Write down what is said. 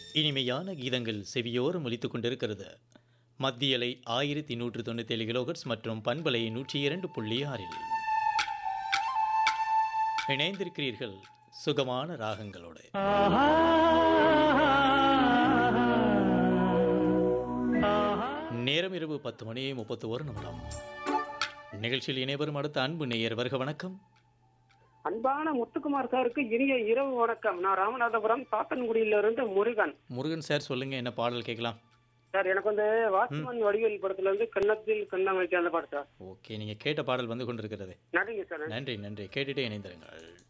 இனிமையான கீதங்கள் செவியோரம் ஒலித்துக் கொண்டிருக்கிறது மத்தியலை ஆயிரத்தி நூற்று தொண்ணூற்றி ஏழு கிலோகட்ஸ் மற்றும் பண்பலை நூற்றி இரண்டு புள்ளி ஆறில் இணைந்திருக்கிறீர்கள் சுகமான ராகங்களோடு நேரம் இரவு பத்து மணி முப்பத்து ஒரு நிமிடம் நிகழ்ச்சியில் இணைவரும் அடுத்த அன்பு நேயர் வருக வணக்கம் அன்பான முத்துக்குமார் சாருக்கு இனிய இரவு வணக்கம் நான் ராமநாதபுரம் சாத்தன்குடியிலிருந்து முருகன் முருகன் சார் சொல்லுங்க என்ன பாடல் கேட்கலாம் சார் எனக்கு வந்து வாட்ச்மேன் வடிவேல் படத்துல இருந்து கன்னத்தில் கண்ணமைக்கு அந்த பாட்டு சார் ஓகே நீங்க கேட்ட பாடல் வந்து கொண்டிருக்கிறது நன்றிங்க சார் நன்றி நன்றி கேட்டுட்டே இணைந்திருங்கள்